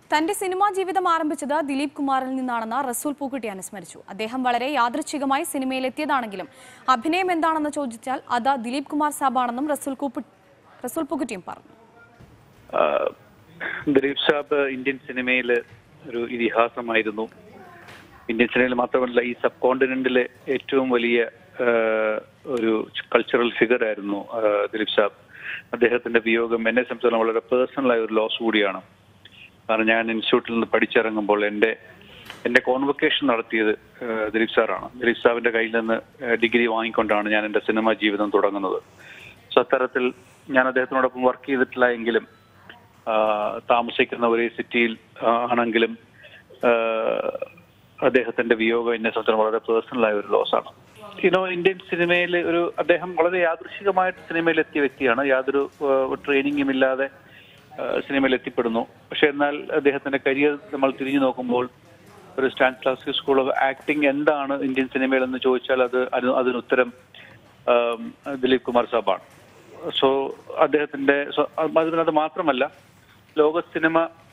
തന്റെ സിനിമാ ജീവിതം ആരംഭിച്ചത് ദിലീപ് കുമാറിൽ നിന്നാണെന്ന് റസൂൽ പൂക്കുട്ടി അനുസ്മരിച്ചു അദ്ദേഹം വളരെ യാദൃച്ഛികമായി സിനിമയിലെത്തിയതാണെങ്കിലും അഭിനയം എന്താണെന്ന് ചോദിച്ചാൽ അത് ദിലീപ് കുമാർ സാബാണെന്നും റസൂൽ കൂപ്പു റസൂൽ പൂക്കുട്ടിയും പറഞ്ഞു ആഹ് ദിലീപ് സാബ് ഇന്ത്യൻ സിനിമയിൽ ഒരു ഇതിഹാസമായിരുന്നു ഇന്ത്യൻ സിനിമയിൽ മാത്രമല്ല ഈ സബ് കോണ്ടിനെന്റിലെ ഏറ്റവും വലിയ ആഹ് ഒരു കൾച്ചറൽ ഫിഗർ ആയിരുന്നു ആഹ് ദിലീപ് സാബ് അദ്ദേഹത്തിന്റെ വിയോഗം എന്നെ സംബന്ധിച്ചിടത്തോളം വളരെ പേഴ്സണലായ ഒരു ലോസ് കൂടിയാണ് കാരണം ഞാൻ ഇൻസ്റ്റിറ്റ്യൂട്ടിൽ നിന്ന് പഠിച്ചിറങ്ങുമ്പോൾ എൻ്റെ എൻ്റെ കോൺവൊക്കേഷൻ നടത്തിയത് ആഹ് ദിലീപ് സാറാണ് ദിലീപ് സാബിന്റെ കയ്യിൽ നിന്ന് ആഹ് ഡിഗ്രി വാങ്ങിക്കൊണ്ടാണ് ഞാൻ എൻ്റെ സിനിമാ ജീവിതം തുടങ്ങുന്നത് സോ അത്തരത്തിൽ ഞാൻ അദ്ദേഹത്തിനോടൊപ്പം വർക്ക് ചെയ്തിട്ടില്ല എങ്കിലും ആഹ് താമസിക്കുന്ന ഒരേ സിറ്റിയിൽ ആണെങ്കിലും ആഹ് അദ്ദേഹത്തിന്റെ വിയോഗം എന്നെ സംബന്ധിച്ചിടത്തോളം വളരെ പേഴ്സണലായ ഒരു ലോസാണ് യുനോ ഇന്ത്യൻ സിനിമയിൽ ഒരു അദ്ദേഹം വളരെ യാദൃശികമായിട്ട് സിനിമയിൽ എത്തിയ വ്യക്തിയാണ് യാതൊരു ട്രെയിനിങ്ങും ഇല്ലാതെ ആഹ് സിനിമയിൽ എത്തിപ്പെടുന്നു പക്ഷെ എന്നാൽ അദ്ദേഹത്തിന്റെ കരിയർ നമ്മൾ തിരിഞ്ഞു നോക്കുമ്പോൾ ഒരു stand classic school of acting എന്താണ് ഇന്ത്യൻ സിനിമയിൽ എന്ന് ചോദിച്ചാൽ അത് അതിന് അതിനുത്തരം ആം, ദിലീപ് കുമാർ സാബാണ് സോ അദ്ദേഹത്തിന്റെ സോ- അതിനത് മാത്രമല്ല ലോക സിനിമ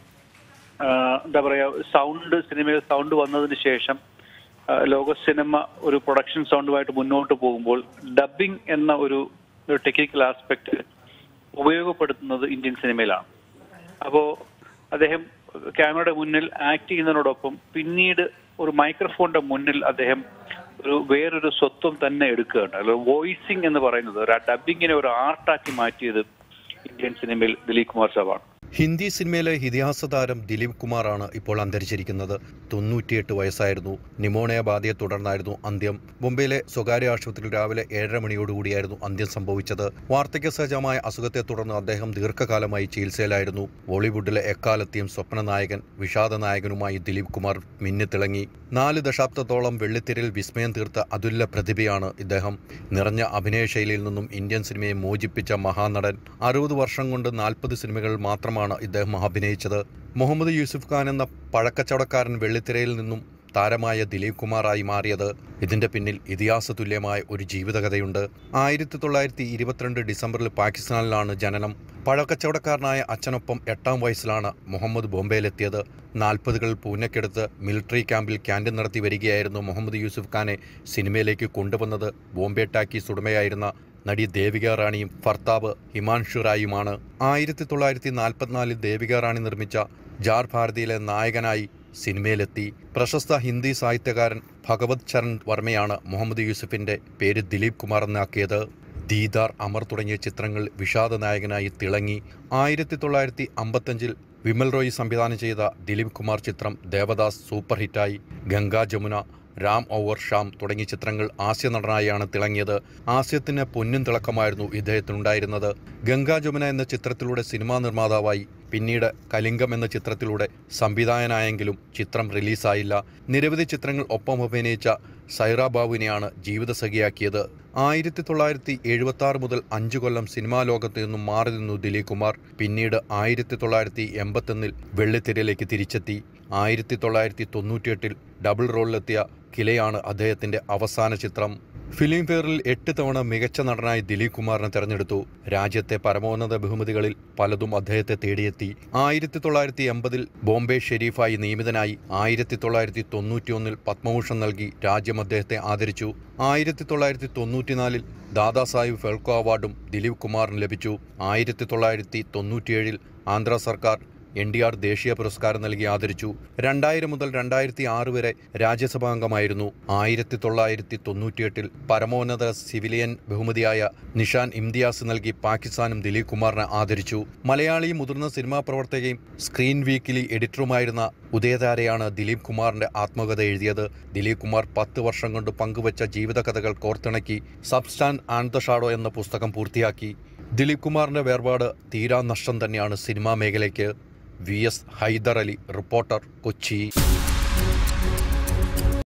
ആ, എന്താ പറയാ സൗണ്ട് സിനിമയിൽ സൗണ്ട് വന്നതിന് ശേഷം ആ, ലോക സിനിമ ഒരു പ്രൊഡക്ഷൻ സൗണ്ടുമായിട്ട് മുന്നോട്ട് പോകുമ്പോൾ ഡബിംഗ് എന്ന ഒരു ഒരു ടെക്നിക്കൽ ആസ്പെക്ട് ഉപയോഗപ്പെടുത്തുന്നത് ഇന്ത്യൻ സിനിമയിലാണ് അപ്പോ അദ്ദേഹം ക്യാമറയുടെ മുന്നിൽ ആക്ട് ചെയ്യുന്നതിനോടൊപ്പം പിന്നീട് ഒരു മൈക്രോഫോണിന്റെ മുന്നിൽ അദ്ദേഹം ഒരു വേറൊരു സ്വത്വം തന്നെ എടുക്കുകയാണ് അല്ല വോയിസിംഗ് എന്ന് പറയുന്നത് ഒരു ഡബിങ്ങിനെ ഒരു ആർട്ടാക്കി മാറ്റിയത് ഇന്ത്യൻ സിനിമയിൽ ദിലീപ് കുമാർ സാബാണ് ഹിന്ദി സിനിമയിലെ ഇതിഹാസ താരം ദിലീപ് കുമാറാണ് ഇപ്പോൾ അന്തരിച്ചിരിക്കുന്നത് തൊണ്ണൂറ്റിയെട്ട് വയസ്സായിരുന്നു നിമോണിയ ബാധയെ തുടർന്നായിരുന്നു അന്ത്യം മുംബൈയിലെ സ്വകാര്യ ആശുപത്രിയിൽ രാവിലെ ഏഴര മണിയോടുകൂടിയായിരുന്നു അന്ത്യം സംഭവിച്ചത് വാർദ്ധക്യ സഹജമായ അസുഖത്തെ തുടർന്ന് അദ്ദേഹം ദീർഘകാലമായി ചികിത്സയിലായിരുന്നു ബോളിവുഡിലെ എക്കാലത്തെയും സ്വപ്ന നായകൻ വിഷാദ നായകനുമായി ദിലീപ് കുമാർ മിന്നിത്തിളങ്ങി നാല് ദശാബ്ദത്തോളം വെള്ളിത്തിരയിൽ വിസ്മയം തീർത്ത അതുല്യ പ്രതിഭയാണ് ഇദ്ദേഹം നിറഞ്ഞ അഭിനയ ശൈലിയിൽ നിന്നും ഇന്ത്യൻ സിനിമയെ മോചിപ്പിച്ച മഹാനടൻ അറുപത് വർഷം കൊണ്ട് നാൽപ്പത് സിനിമകളിൽ മാത്രമാണ് ഇദ്ദേഹം അഭിനയിച്ചത് മുഹമ്മദ് യൂസുഫ് ഖാൻ എന്ന പഴക്കച്ചവടക്കാരൻ വെള്ളിത്തിരയിൽ നിന്നും താരമായ ദിലീപ് കുമാറായി മാറിയത് ഇതിന്റെ പിന്നിൽ ഇതിഹാസ തുല്യമായ ഒരു ജീവിതകഥയുണ്ട് ആയിരത്തി തൊള്ളായിരത്തി ഇരുപത്തിരണ്ട് ഡിസംബറിൽ പാകിസ്ഥാനിലാണ് ജനനം പഴക്കച്ചവടക്കാരനായ അച്ഛനൊപ്പം എട്ടാം വയസ്സിലാണ് മുഹമ്മദ് ബോംബെയിലെത്തിയത് നാൽപ്പതുകളിൽ പൂനെക്കടുത്ത് മിലിറ്ററി ക്യാമ്പിൽ ക്യാൻറ്റീൻ നടത്തി വരികയായിരുന്നു മുഹമ്മദ് യൂസുഫ് ഖാനെ സിനിമയിലേക്ക് കൊണ്ടുവന്നത് ബോംബെ ടാക്കീസ് ഉടമയായിരുന്ന നടി ദേവിക റാണിയും ഭർത്താവ് ഹിമാൻഷു റായിയുമാണ് ആയിരത്തി തൊള്ളായിരത്തി നാൽപ്പത്തിനാലിൽ ദേവിക റാണി നിർമ്മിച്ച ജാർ ഭാരതിയിലെ നായകനായി സിനിമയിലെത്തി പ്രശസ്ത ഹിന്ദി സാഹിത്യകാരൻ ഭഗവത് ചരൺ വർമ്മയാണ് മുഹമ്മദ് യൂസുഫിന്റെ പേര് ദിലീപ് കുമാർ എന്നാക്കിയത് ദീദാർ അമർ തുടങ്ങിയ ചിത്രങ്ങൾ വിഷാദ നായകനായി തിളങ്ങി ആയിരത്തി തൊള്ളായിരത്തി അമ്പത്തഞ്ചിൽ വിമൽ റോയ് സംവിധാനം ചെയ്ത ദിലീപ് കുമാർ ചിത്രം ദേവദാസ് സൂപ്പർ ഹിറ്റായി ഗംഗാ ജമുന രാം ഓവർ ഷാം തുടങ്ങിയ ചിത്രങ്ങൾ ഹാസ്യ നടനായാണ് തിളങ്ങിയത് ഹാസ്യത്തിന് പൊന്നും തിളക്കമായിരുന്നു ഇദ്ദേഹത്തിനുണ്ടായിരുന്നത് ഗംഗാ ജമുന എന്ന ചിത്രത്തിലൂടെ സിനിമാ നിർമ്മാതാവായി പിന്നീട് കലിംഗം എന്ന ചിത്രത്തിലൂടെ സംവിധായകനായെങ്കിലും ചിത്രം റിലീസായില്ല നിരവധി ചിത്രങ്ങൾ ഒപ്പം അഭിനയിച്ച സൈറ ബാബുവിനെയാണ് ജീവിതസഖിയാക്കിയത് ആയിരത്തി തൊള്ളായിരത്തി എഴുപത്തി ആറ് മുതൽ അഞ്ചു കൊല്ലം സിനിമാ ലോകത്ത് നിന്നും മാറി നിന്നു ദിലീപ് കുമാർ പിന്നീട് ആയിരത്തി തൊള്ളായിരത്തി എൺപത്തൊന്നിൽ വെള്ളിത്തിരയിലേക്ക് തിരിച്ചെത്തി ആയിരത്തി തൊള്ളായിരത്തി തൊണ്ണൂറ്റിയെട്ടിൽ ഡബിൾ റോളിലെത്തിയ കിലയാണ് അദ്ദേഹത്തിന്റെ അവസാന ചിത്രം ഫിലിം ഫെയറിൽ എട്ട് തവണ മികച്ച നടനായി ദിലീപ് കുമാറിനെ തെരഞ്ഞെടുത്തു രാജ്യത്തെ പരമോന്നത ബഹുമതികളിൽ പലതും അദ്ദേഹത്തെ തേടിയെത്തി ആയിരത്തി തൊള്ളായിരത്തി എൺപതിൽ ബോംബെ ഷെരീഫായി നിയമിതനായി ആയിരത്തി തൊള്ളായിരത്തി തൊണ്ണൂറ്റിയൊന്നിൽ പത്മഭൂഷൺ നൽകി രാജ്യം അദ്ദേഹത്തെ ആദരിച്ചു ആയിരത്തി തൊള്ളായിരത്തി തൊണ്ണൂറ്റിനാലിൽ ദാദാസാഹിബ് ഫെൽക്കോ അവാർഡും ദിലീപ് കുമാറിന് ലഭിച്ചു ആയിരത്തി തൊള്ളായിരത്തി തൊണ്ണൂറ്റിയേഴിൽ ആന്ധ്ര സർക്കാർ എൻ ഡി ആർ ദേശീയ പുരസ്കാരം നൽകി ആദരിച്ചു രണ്ടായിരം മുതൽ രണ്ടായിരത്തി ആറ് വരെ രാജ്യസഭാംഗമായിരുന്നു ആയിരത്തി തൊള്ളായിരത്തി തൊണ്ണൂറ്റിയെട്ടിൽ പരമോന്നത സിവിലിയൻ ബഹുമതിയായ നിഷാൻ ഇംതിയാസ് നൽകി പാകിസ്ഥാനും ദിലീപ് കുമാറിനെ ആദരിച്ചു മലയാളി മുതിർന്ന സിനിമാ പ്രവർത്തകയും സ്ക്രീൻ വീക്കിലി എഡിറ്ററുമായിരുന്ന ഉദയതാരയാണ് ദിലീപ് കുമാറിന്റെ ആത്മകഥ എഴുതിയത് ദിലീപ് കുമാർ പത്ത് വർഷം കൊണ്ട് പങ്കുവച്ച ജീവിതകഥകൾ കോർത്തിണക്കി സബ്സ്റ്റാൻഡ് ആൻഡ് ദ ഷാഡോ എന്ന പുസ്തകം പൂർത്തിയാക്കി ദിലീപ് കുമാറിന്റെ വേർപാട് തീരാ നഷ്ടം തന്നെയാണ് സിനിമാ മേഖലയ്ക്ക് V S Hyder Ali reporter Kochi